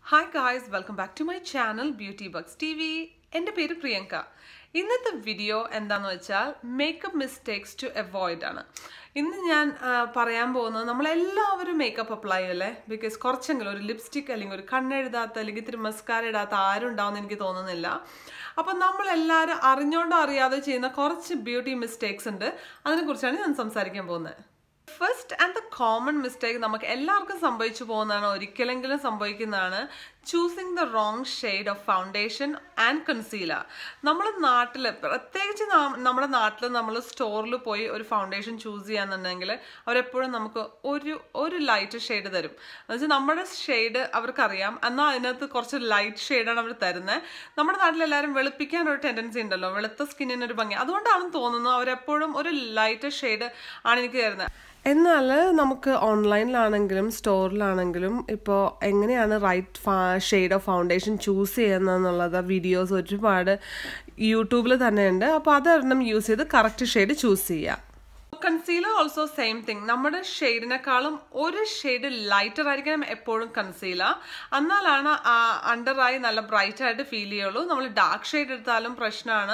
hi guys welcome back to my channel beauty bucks T V എൻ്റെ പേര് പ്രിയങ്ക ഇന്നത്തെ video എന്താണെന്ന് വെച്ചാൽ മേക്കപ്പ് മിസ്റ്റേക്സ് ടു അവോയ്ഡ് ആണ് ഇന്ന് ഞാൻ ആ, പറയാൻ പോകുന്നത് നമ്മളെല്ലാവരും മേക്കപ്പ് അപ്ലൈ അല്ലേ ബിക്കോസ് കുറച്ചെങ്കിലും ഒരു ലിപ്സ്റ്റിക് അല്ലെങ്കിൽ ഒരു കണ്ണെഴുതാത്ത അല്ലെങ്കിൽ ഇത്തിരി മസ്കാര ഇടാത്ത ആരും ഉണ്ടാവുമെന്ന് എനിക്ക് തോന്നുന്നില്ല അപ്പം നമ്മളെല്ലാവരും അറിഞ്ഞോണ്ടോ അറിയാതെ ചെയ്യുന്ന കുറച്ച് ബ്യൂട്ടി മിസ്റ്റേക്സ് ഉണ്ട് അതിനെക്കുറിച്ചാണ് ഞാൻ സംസാരിക്കാൻ പോകുന്നത് first and the common mistake നമുക്ക് എല്ലാവർക്കും സംഭവിച്ചു പോകുന്നതാണ് ഒരിക്കലെങ്കിലും സംഭവിക്കുന്നതാണ് choosing the wrong shade of foundation and concealer നമ്മുടെ നാട്ടിൽ പ്രത്യേകിച്ച് നാം- നമ്മുടെ നാട്ടിൽ നമ്മൾ സ്റ്റോറിൽ പോയി ഒരു ഫൗണ്ടേഷൻ ചൂസ് ചെയ്യാന്നുണ്ടെങ്കിൽ അവരെപ്പോഴും നമുക്ക് ഒരു ഒരു ലൈറ്റ് ഷെയ്ഡ് തരും എന്നുവെച്ചാൽ നമ്മുടെ ഷെയ്ഡ് അവർക്കറിയാം എന്നാൽ അതിനകത്ത് കുറച്ച് ലൈറ്റ് ഷെയ്ഡാണ് അവർ തരുന്നത് നമ്മുടെ നാട്ടിലെല്ലാവരും വെളുപ്പിക്കാൻ ഒരു ടെൻഡൻസി ഉണ്ടല്ലോ വെളുത്ത സ്കിന്നിന് ഒരു ഭംഗി അതുകൊണ്ടാണെന്ന് തോന്നുന്നു അവരെപ്പോഴും ഒരു ലൈറ്റ് ഷെയ്ഡ് ആണ് എനിക്ക് തരുന്നത് എന്നാൽ നമുക്ക് ഓൺലൈനിലാണെങ്കിലും സ്റ്റോറിലാണെങ്കിലും ഇപ്പോൾ എങ്ങനെയാണ് right shade of foundation choose ചെയ്യുന്നതെന്നുള്ളത് വീഡിയോസ് ഒരുപാട് യൂട്യൂബിൽ തന്നെ ഉണ്ട് അപ്പോൾ അതൊരെണ്ണം യൂസ് ചെയ്ത് കറക്റ്റ് ഷെയ്ഡ് ചൂസ് ചെയ്യുക കൺസീലർ ഓൾസോ സെയിം തിങ് നമ്മുടെ ഷെയ്ഡിനെക്കാളും ഒരു ഷെയ്ഡ് ലൈറ്റർ ആയിരിക്കണം എപ്പോഴും കൺസീലർ എന്നാലാണ് അണ്ടർ ഐ നല്ല ബ്രൈറ്റ് ആയിട്ട് ഫീൽ ചെയ്യുള്ളൂ നമ്മൾ ഡാർക്ക് ഷെയ്ഡ് എടുത്താലും പ്രശ്നമാണ്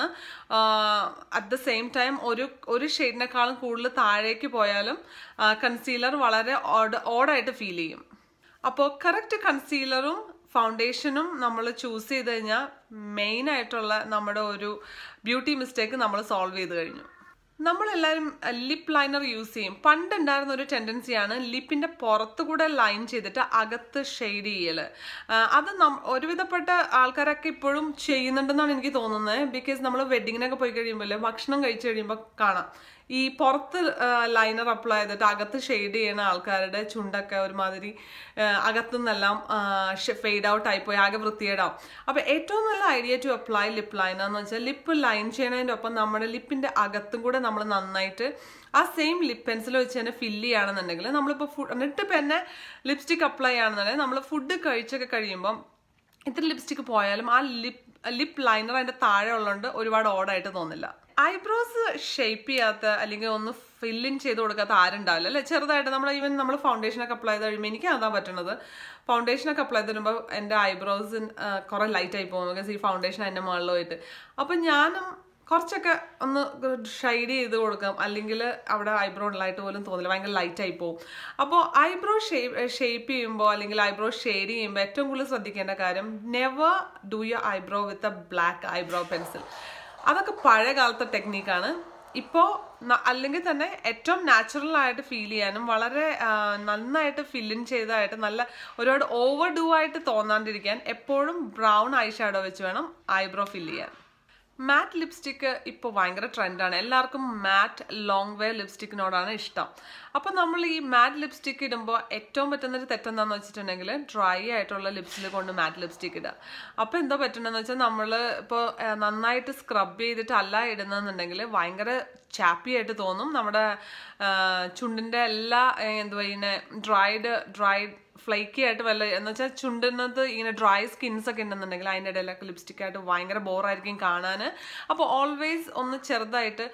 അറ്റ് ദ സെയിം ടൈം ഒരു ഒരു ഷെയ്ഡിനെക്കാളും കൂടുതൽ താഴേക്ക് പോയാലും കൺസീലർ വളരെ ഓഡ് ഓഡായിട്ട് ഫീൽ ചെയ്യും അപ്പോൾ കറക്റ്റ് കൺസീലറും ഫൗണ്ടേഷനും നമ്മൾ ചൂസ് ചെയ്ത് കഴിഞ്ഞാൽ മെയിൻ ആയിട്ടുള്ള നമ്മുടെ ഒരു ബ്യൂട്ടി മിസ്റ്റേക്ക് നമ്മൾ സോൾവ് ചെയ്ത് കഴിഞ്ഞു നമ്മളെല്ലാവരും ലിപ്പ് ലൈനർ യൂസ് ചെയ്യും പണ്ട് ഉണ്ടായിരുന്ന ഒരു ടെൻഡൻസിയാണ് ലിപ്പിന്റെ പുറത്തുകൂടെ ലൈൻ ചെയ്തിട്ട് അകത്ത് ഷെയ്ഡ് ചെയ്യല് ആ, അത് നം- ഒരുവിധപ്പെട്ട ആൾക്കാരൊക്കെ ഇപ്പോഴും ചെയ്യുന്നുണ്ടെന്നാണ് എനിക്ക് തോന്നുന്നത് ബിക്കോസ് നമ്മൾ വെഡിങ്ങിനൊക്കെ പോയി കഴിയുമ്പോൾ ഭക്ഷണം കഴിച്ചു കഴിയുമ്പോൾ കാണാം ഈ പുറത്ത് ലൈനർ അപ്ലൈ ചെയ്തിട്ട് അകത്ത് ഷെയ്ഡ് ചെയ്യുന്ന ആൾക്കാരുടെ ചുണ്ടൊക്കെ ഒരുമാതിരി ആ, അകത്തുനിന്നെല്ലാം ഫെയ്ഡ് ഔട്ട് ആയിപ്പോയി ആകെ വൃത്തികേടാവും അപ്പോൾ ഏറ്റവും നല്ല idea to apply lip liner എന്ന് വെച്ചാൽ ലിപ്പ് ലൈൻ ചെയ്യണതിൻ്റെ ഒപ്പം നമ്മുടെ ലിപ്പിൻ്റെ അകത്തും കൂടെ നമ്മൾ നന്നായിട്ട് ആ സെയിം ലിപ്പ് പെൻസിൽ വെച്ച് തന്നെ ഫില്ല് ചെയ്യുകയാണെന്നുണ്ടെങ്കിൽ നമ്മളിപ്പോൾ ഫുഡ് എന്നിട്ട് ഇപ്പം തന്നെ ലിപ്സ്റ്റിക് അപ്ലൈ ചെയ്യുകയാണെന്നുണ്ടെങ്കിൽ നമ്മൾ ഫുഡ് കഴിച്ചൊക്കെ കഴിയുമ്പം ഇത്ര ലിപ്സ്റ്റിക് പോയാലും ആ ലിപ്പ് ലിപ്പ് ലൈനർ അതിന്റെ താഴെ ഉള്ളതുകൊണ്ട് ഒരുപാട് ഓടായിട്ട് തോന്നില്ല ഐബ്രോസ് ഷേപ്പ് ചെയ്യാത്ത അല്ലെങ്കിൽ ഒന്ന് ഫില്ലിൻ ചെയ്ത് കൊടുക്കാത്ത ആരുണ്ടാവില്ല അല്ലെ ചെറുതായിട്ട് നമ്മൾ ഈവൻ നമ്മൾ ഫൗണ്ടേഷനൊക്കെ അപ്ലൈ ചെയ്ത് കഴിയുമ്പോൾ എനിക്ക് അതാ പറ്റണത് ഫൗണ്ടേഷനൊക്കെ അപ്ലൈ ചെയ്ത് വരുമ്പോൾ എൻ്റെ ഐബ്രോസ് കുറെ ലൈറ്റ് ആയി പോകും ബിക്കോസ് ഈ ഫൗണ്ടേഷൻ എൻ്റെ മുകളിൽ പോയിട്ട് അപ്പം ഞാനും കുറച്ചൊക്കെ ഒന്ന് ഷൈഡ് ചെയ്ത് കൊടുക്കാം അല്ലെങ്കിൽ അവിടെ ഐബ്രോ ഉള്ളതായിട്ട് പോലും തോന്നില്ല ഭയങ്കര ലൈറ്റ് ആയി പോകും അപ്പോൾ ഐബ്രോ ഷേപ്പ് ഷേപ്പ് ചെയ്യുമ്പോൾ അല്ലെങ്കിൽ ഐബ്രോ ഷെയ്ഡ് ചെയ്യുമ്പോൾ ഏറ്റവും കൂടുതൽ ശ്രദ്ധിക്കേണ്ട കാര്യം never do your eyebrow with a black eyebrow pencil അതൊക്കെ പഴയ കാലത്തെ ടെക്നീക്കാണ് ഇപ്പോൾ അല്ലെങ്കിൽ തന്നെ ഏറ്റവും നാച്ചുറൽ ആയിട്ട് ഫീൽ ചെയ്യാനും വളരെ ആ, നന്നായിട്ട് ഫില്ലിൻ ചെയ്തതായിട്ട് നല്ല ഒരുപാട് ഓവർ ഡൂ ആയിട്ട് തോന്നാണ്ടിരിക്കാൻ എപ്പോഴും ബ്രൗൺ ഐ ഷാഡോ വെച്ച് വേണം ഐബ്രോ ഫില്ല് ചെയ്യാൻ മാറ്റ് ലിപ്സ്റ്റിക്ക് ഇപ്പോൾ ഭയങ്കര ട്രെൻഡാണ് എല്ലാവർക്കും മാറ്റ് ലോങ് വെയർ ലിപ്സ്റ്റിക്കിനോടാണ് ഇഷ്ടം അപ്പോൾ നമ്മൾ ഈ മാറ്റ് ലിപ്സ്റ്റിക്ക് ഇടുമ്പോൾ ഏറ്റവും പറ്റുന്നൊരു തെറ്റെന്താണെന്ന് വെച്ചിട്ടുണ്ടെങ്കിൽ ഡ്രൈ ആയിട്ടുള്ള ലിപ്സിൽ കൊണ്ട് മാറ്റ് ലിപ്സ്റ്റിക്ക് ഇടുക അപ്പോൾ എന്താ പറ്റണമെന്ന് വെച്ചാൽ നമ്മൾ ഇപ്പോൾ നന്നായിട്ട് സ്ക്രബ് ചെയ്തിട്ടല്ല ഇടുന്നതെന്നുണ്ടെങ്കിൽ ഭയങ്കര ചാപ്പി ആയിട്ട് തോന്നും നമ്മുടെ ആ, ചുണ്ടിൻ്റെ എല്ലാ ഏ, എന്തുവാ ഇങ്ങനെ ഡ്രൈഡ് ഡ്രൈഡ് ഫ്ലേക്കി ആയിട്ട് വല്ല എന്ന് വെച്ചാൽ ചുണ്ടിനകത്ത് ഇങ്ങനെ ഡ്രൈ സ്കിൻസ് ഒക്കെ ഉണ്ടെന്നുണ്ടെങ്കിൽ അതിൻ്റെ ഇടയിലൊക്കെ ലിപ്സ്റ്റിക് ആയിട്ട് ഭയങ്കര ബോറായിരിക്കും കാണാൻ അപ്പോൾ ഓൾവേസ് ഒന്ന് ചെറുതായിട്ട്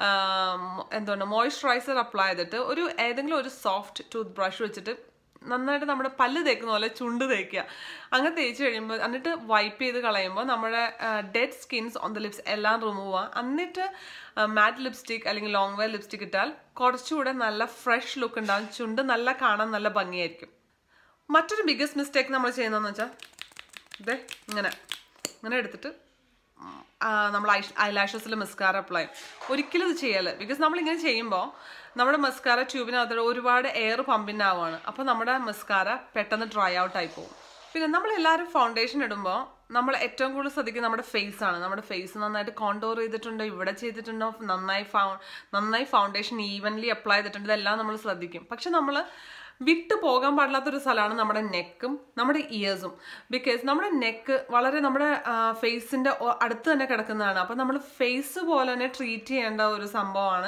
ആം, എന്താണ് മോയ്സ്ചറൈസർ അപ്ലൈ ചെയ്തിട്ട് ഒരു ഏതെങ്കിലും ഒരു സോഫ്റ്റ് ടൂത്ത് ബ്രഷ് വെച്ചിട്ട് നന്നായിട്ട് നമ്മുടെ പല്ല് തേക്കുന്ന പോലെ ചുണ്ട് തേക്കുക അങ്ങനെ തേച്ച് കഴിയുമ്പോൾ എന്നിട്ട് വൈപ്പ് ചെയ്ത് കളയുമ്പോൾ നമ്മുടെ dead skins on the lips എല്ലാം റിമൂവ് ആവുക എന്നിട്ട് മാറ്റ് ലിപ്സ്റ്റിക് അല്ലെങ്കിൽ ലോങ് വെയർ ലിപ്സ്റ്റിക് ഇട്ടാൽ കുറച്ചുകൂടെ നല്ല ഫ്രഷ് ലുക്ക് ഉണ്ടാവും ചുണ്ട് നല്ല കാണാൻ നല്ല ഭംഗിയായിരിക്കും മറ്റൊരു ബിഗ്ഗസ്റ്റ് മിസ്റ്റേക്ക് നമ്മൾ ചെയ്യുന്നതെന്ന് വെച്ചാൽ ഇതേ ഇങ്ങനെ ഇങ്ങനെ എടുത്തിട്ട് ഉം, ആ, നമ്മൾ ഐ ഐലാഷസിൽ മസ്കാര അപ്ലൈ ഒരിക്കലും ഇത് ചെയ്യല് ബിക്കോസ് നമ്മളിങ്ങനെ ചെയ്യുമ്പോൾ നമ്മുടെ മസ്കാര ട്യൂബിനകത്ത് ഒരുപാട് എയർ പമ്പിനാവുകയാണ് അപ്പോൾ നമ്മുടെ മസ്കാര പെട്ടെന്ന് ഡ്രൈ ഔട്ട് ആയി പോകും പിന്നെ നമ്മൾ എല്ലാവരും ഫൗണ്ടേഷൻ ഇടുമ്പോൾ നമ്മൾ ഏറ്റവും കൂടുതൽ ശ്രദ്ധിക്കുന്നത് നമ്മുടെ ഫേസ് ആണ് നമ്മുടെ ഫേസ് നന്നായിട്ട് കോണ്ടോർ ചെയ്തിട്ടുണ്ടോ ഇവിടെ ചെയ്തിട്ടുണ്ടോ നന്നായി ഫൗ നന്നായി ഫൗണ്ടേഷൻ ഈവൻലി അപ്ലൈ ചെയ്തിട്ടുണ്ട് ഇതെല്ലാം നമ്മൾ ശ്രദ്ധിക്കും പക്ഷെ നമ്മൾ വിട്ടു പോകാൻ പാടില്ലാത്തൊരു സ്ഥലമാണ് നമ്മുടെ നെക്കും നമ്മുടെ ഇയേഴ്സും ബിക്കോസ് നമ്മുടെ നെക്ക് വളരെ നമ്മുടെ ഫേസിൻ്റെ അടുത്ത് തന്നെ കിടക്കുന്നതാണ് അപ്പോൾ നമ്മൾ ഫേസ് പോലെ തന്നെ ട്രീറ്റ് ചെയ്യേണ്ട ഒരു സംഭവമാണ്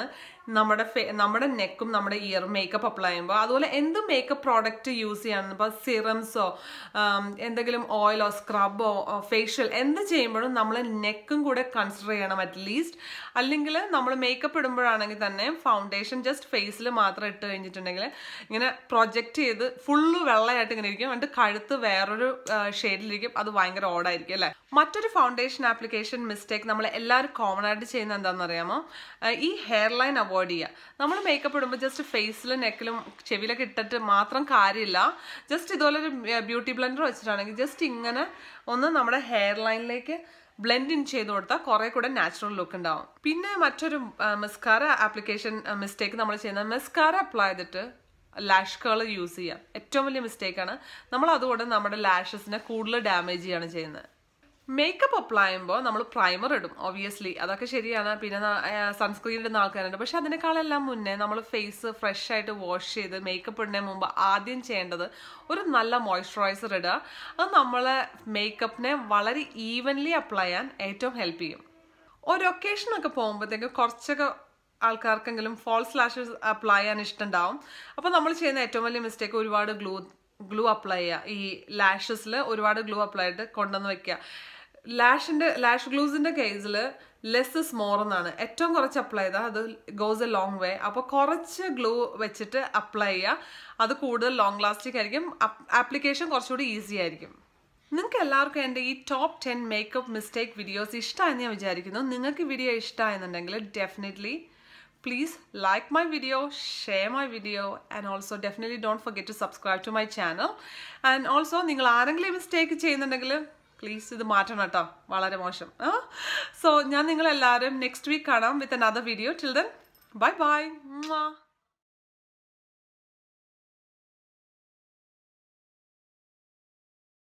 നമ്മുടെ ഫേ നമ്മുടെ നെക്കും നമ്മുടെ ഇയർ മേക്കപ്പ് അപ്ലൈ ചെയ്യുമ്പോൾ അതുപോലെ എന്ത് മേക്കപ്പ് പ്രോഡക്റ്റ് യൂസ് ചെയ്യണം ഇപ്പോൾ സിറംസോ എന്തെങ്കിലും ഓയിലോ സ്ക്രബോ ഫേഷ്യൽ എന്ത് ചെയ്യുമ്പോഴും നമ്മൾ നെക്കും കൂടെ കൺസിഡർ ചെയ്യണം അറ്റ്ലീസ്റ്റ് അല്ലെങ്കിൽ നമ്മൾ മേക്കപ്പ് ഇടുമ്പോഴാണെങ്കിൽ തന്നെ ഫൗണ്ടേഷൻ ജസ്റ്റ് ഫേസിൽ മാത്രം ഇട്ട് കഴിഞ്ഞിട്ടുണ്ടെങ്കിൽ ഇങ്ങനെ പ്രൊജക്റ്റ് ചെയ്ത് ഫുള്ള് വെള്ളമായിട്ട് ഇങ്ങനെ ഇരിക്കും എന്നിട്ട് കഴുത്ത് വേറൊരു ഷെയ്ഡിലിരിക്കും അത് ഭയങ്കര ഓടായിരിക്കും അല്ലേ മറ്റൊരു ഫൗണ്ടേഷൻ ആപ്ലിക്കേഷൻ മിസ്റ്റേക്ക് നമ്മൾ എല്ലാവരും കോമൺ ആയിട്ട് ചെയ്യുന്ന എന്താണെന്ന് അറിയാമോ ഈ ഹെയർ ലൈൻ അവോയ്ഡ് ചെയ്യുക നമ്മൾ മേക്കപ്പ് ഇടുമ്പോൾ ജസ്റ്റ് ഫേസിലും നെക്കിലും ചെവിയിലൊക്കെ ഇട്ടിട്ട് മാത്രം കാര്യമില്ല ജസ്റ്റ് ഇതുപോലെ ഒരു ബ്യൂട്ടി ബ്ലെൻഡർ വെച്ചിട്ടാണെങ്കിൽ ജസ്റ്റ് ഇങ്ങനെ ഒന്ന് നമ്മുടെ ഹെയർ ലൈനിലേക്ക് ബ്ലെൻഡ് ഇൻ ചെയ്ത് കൊടുത്താൽ കുറെ കൂടെ നാച്ചുറൽ ലുക്ക് ഉണ്ടാവും പിന്നെ മറ്റൊരു മെസ്കാര ആപ്ലിക്കേഷൻ മിസ്റ്റേക്ക് നമ്മൾ ചെയ്യുന്നത് മെസ്കാര അപ്ലൈ ചെയ്തിട്ട് ലാഷ് കേൾ യൂസ് ചെയ്യാം ഏറ്റവും വലിയ മിസ്റ്റേക്കാണ് നമ്മൾ അതുകൊണ്ട് നമ്മുടെ ലാഷസിനെ കൂടുതൽ ഡാമേജ് ചെയ്യാണ് ചെയ്യുന്നത് മേക്കപ്പ് അപ്ലൈ ചെയ്യുമ്പോൾ നമ്മൾ പ്രൈമർ ഇടും ഒബിയസ്ലി അതൊക്കെ ശരിയാണ് പിന്നെ സൺസ്ക്രീൻ ഇടുന്ന ആൾക്കാരുണ്ട് പക്ഷെ അതിനേക്കാളെല്ലാം മുന്നേ നമ്മൾ ഫേസ് ഫ്രഷ് ആയിട്ട് വാഷ് ചെയ്ത് മേക്കപ്പ് ഇടുന്നതിന് മുമ്പ് ആദ്യം ചെയ്യേണ്ടത് ഒരു നല്ല മോയ്സ്ചറൈസർ ഇടുക അത് നമ്മളെ മേക്കപ്പിനെ വളരെ ഈവൻലി അപ്ലൈ ചെയ്യാൻ ഏറ്റവും ഹെൽപ്പ് ചെയ്യും ഒരു ഒക്കേഷനൊക്കെ പോകുമ്പോഴത്തേക്ക് കുറച്ചൊക്കെ ആൾക്കാർക്കെങ്കിലും ഫോൾസ് ലാഷസ് അപ്ലൈ ചെയ്യാൻ ഇഷ്ടമുണ്ടാവും അപ്പോൾ നമ്മൾ ചെയ്യുന്ന ഏറ്റവും വലിയ മിസ്റ്റേക്ക് ഒരുപാട് ഗ്ലൂ ഗ്ലൂ അപ്ലൈ ചെയ്യുക ഈ ലാഷസിൽ ഒരുപാട് ഗ്ലൂ അപ്ലൈ ചെയ്തിട്ട് കൊണ്ടുവന്ന് വെക്കുക ലാഷിൻ്റെ ലാഷ് ഗ്ലൂസിൻ്റെ കേസിൽ ലെസ് ഇസ് മോർ എന്നാണ് ഏറ്റവും കുറച്ച് അപ്ലൈ ചെയ്താൽ അത് ഗോസ് എ ലോങ് വേ അപ്പോൾ കുറച്ച് ഗ്ലൂ വെച്ചിട്ട് അപ്ലൈ ചെയ്യുക അത് കൂടുതൽ ലോങ് ലാസ്റ്റിക് ആയിരിക്കും ആപ്ലിക്കേഷൻ കുറച്ചുകൂടി ഈസി ആയിരിക്കും നിങ്ങൾക്ക് എല്ലാവർക്കും എൻ്റെ ഈ top ten makeup mistake videos ഇഷ്ടമായെന്ന് ഞാൻ വിചാരിക്കുന്നു നിങ്ങൾക്ക് വീഡിയോ ഇഷ്ടമായെന്നുണ്ടെങ്കിൽ definitely please like my video share my video and also definitely don't forget to subscribe to my channel and also നിങ്ങൾ ആരെങ്കിലും മിസ്റ്റേക്ക് ചെയ്യുന്നുണ്ടെങ്കിൽ പ്ലീസ് ഇത് മാറ്റണം കേട്ടോ വളരെ മോശം സോ ഞാൻ നിങ്ങളെല്ലാവരും നെക്സ്റ്റ് വീക്ക് കാണാം with another video till then bye by